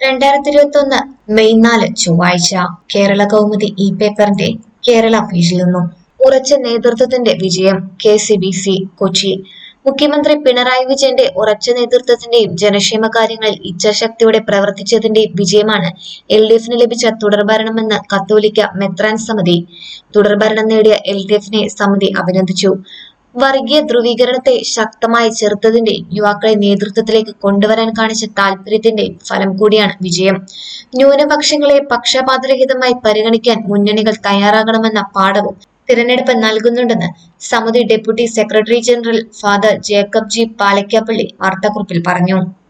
രണ്ടായിരത്തി ഇരുപത്തി ഒന്ന് മെയ് നാല് ചൊവ്വാഴ്ച കേരള കൗമുദി ഇ പേപ്പറിന്റെ കേരള പേജിൽ നിന്നും ഉറച്ച നേതൃത്വത്തിന്റെ വിജയം K C B C Kochi മുഖ്യമന്ത്രി പിണറായി വിജയന്റെ ഉറച്ച നേതൃത്വത്തിന്റെയും ജനക്ഷേമ കാര്യങ്ങളിൽ ഇച്ഛാശക്തിയോടെ പ്രവർത്തിച്ചതിന്റെയും വിജയമാണ് എൽ ഡി എഫിന് ലഭിച്ച തുടർഭരണമെന്ന് കത്തോലിക്ക മെത്രാൻ സമിതി തുടർഭരണം നേടിയ എൽ ഡി എഫിനെ സമിതി അഭിനന്ദിച്ചു വർഗീയ ധ്രുവീകരണത്തെ ശക്തമായി ചെറുത്തതിന്റെ യുവാക്കളെ നേതൃത്വത്തിലേക്ക് കൊണ്ടുവരാൻ കാണിച്ച താല്പര്യത്തിന്റെ ഫലം കൂടിയാണ് വിജയം ന്യൂനപക്ഷങ്ങളെ പക്ഷപാതരഹിതമായി പരിഗണിക്കാൻ മുന്നണികൾ തയ്യാറാകണമെന്ന പാഠവും തിരഞ്ഞെടുപ്പ് നൽകുന്നുണ്ടെന്ന് സമിതി deputy secretary general Father Jacob G Palakkappally വാർത്താക്കുറിപ്പിൽ പറഞ്ഞു